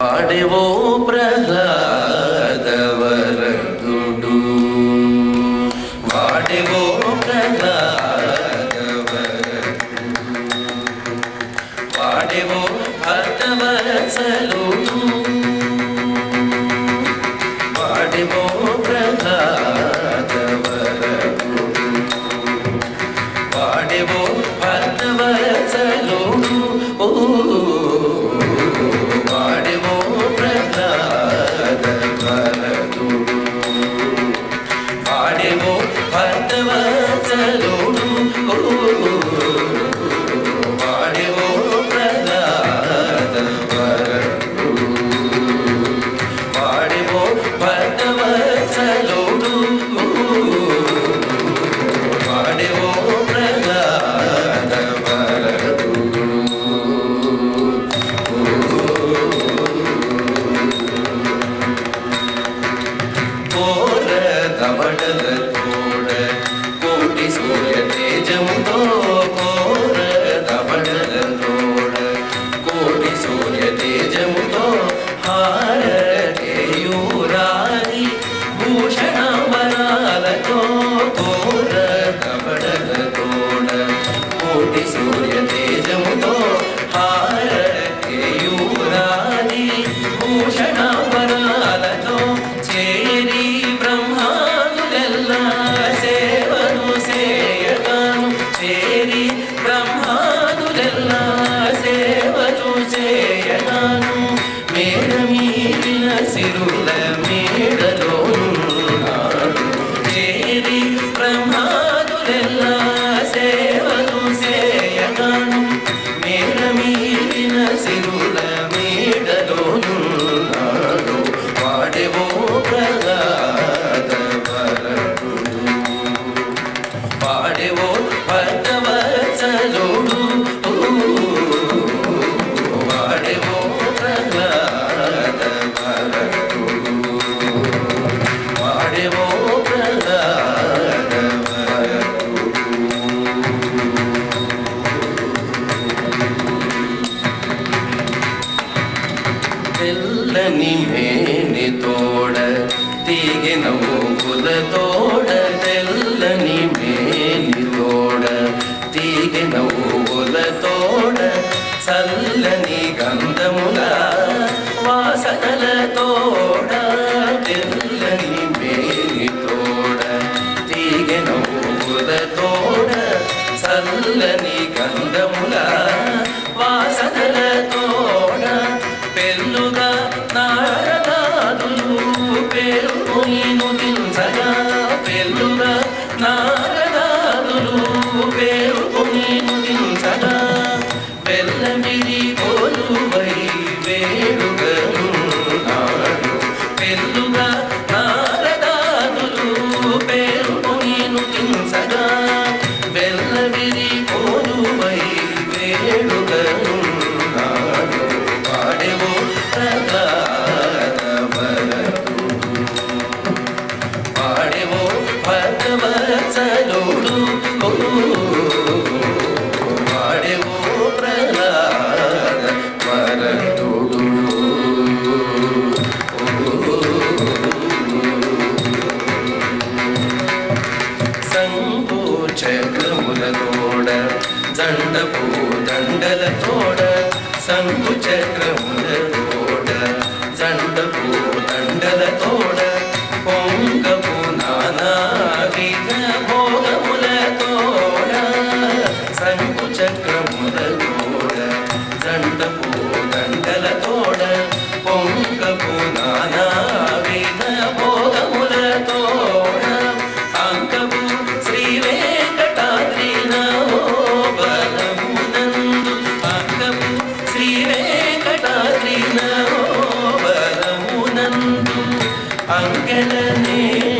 పాడేవో ప్రహ్లాదవరదుడు వాడేవో ప్రహ్లాదవరదుడు వాడేవో భక్తవత్సలుడు వాడేవో ప్రహ్లాదవరదుడు వాడేవో భక్తవత్సలుడు ఓ వాడేవో ప్రహ్లాదవరదుడు వాడేవో భక్తవత్సలుడు ఓ వాడేవో ప్రహ్లాదవరదుడు వాడేవో భక్తవత్సలుడు ఓ వాడేవో ప్రహ్లాదవరదుడు కోర దవడల తోడ కోటి సూర్య తేజముతో కోర దవడల తోడ కోటి సూర్య తేజముతో హారకేయూరాది భూషణ వరాలతో కోర దవడల తోడ కోటి సూర్య తేజముతో హారకేయూరాది భూషణ వరాలతో చేరి బ్రహ్మానులెల్లా సేవను సేయగాను చేరి బ్రహ్మానులెల్లా సేవను సేయగాను మేడ మీరిన సిరుల మేడలోనున్నాడు చేరి బ్రహ్మానులెల్లా సేవను సేయగాను మేడ మీరిన సిరుల మేడలోనున్నాడు వాడేవో ప్రహ్లాదవరదుడు వాడేవో భక్తవత్సలుడు వాడేవో ప్రహ్లాదవరదుడు వాడేవో తెల్లని మేని తోడ తీగిన ఊగుల తోడ తెల్లని మేని తోడ తీగిన ఊగుల తోడ చల్లని గంధముల వాసనల తోడ తెల్లని మేని తోడ తీగిన ఊగుల తోడ చల్లని గంధముల వాసనల తోడ పెళ్ళుగా నారదాదులు పేరును దించగా పెళ్ళుగా నారదాదులు పేరును దించగా పెళ్ళమిడి కోలువై వేడుగను నాడు పెళ్ళుగా నారదాదులు పేరును దించగా వెల్లవిరి కోలువై వేడుగను నాడు వాడేవో ప్రహ్లాదవరదుడు వాడేవో భగవత్సలుడు ఓ, వాడేవో ప్రహ్లాదవరదుడు సంభూ చక్రముల తోడ జండపు దండల తోడ సంభు చక్రముల తోడ జండపు దండల తోడ పొంగపు నానావిధ భోగముల తోడ సంభు చక్రముల తోడ జండపు దండల తోడ పొంగపు నానావిధ భోగముల తోడ అంకము శ్రీ వెంకటాద్రి బలమునందు అంకము శ్రీ వెంకటాద్రి బలమునందు అంకెలనే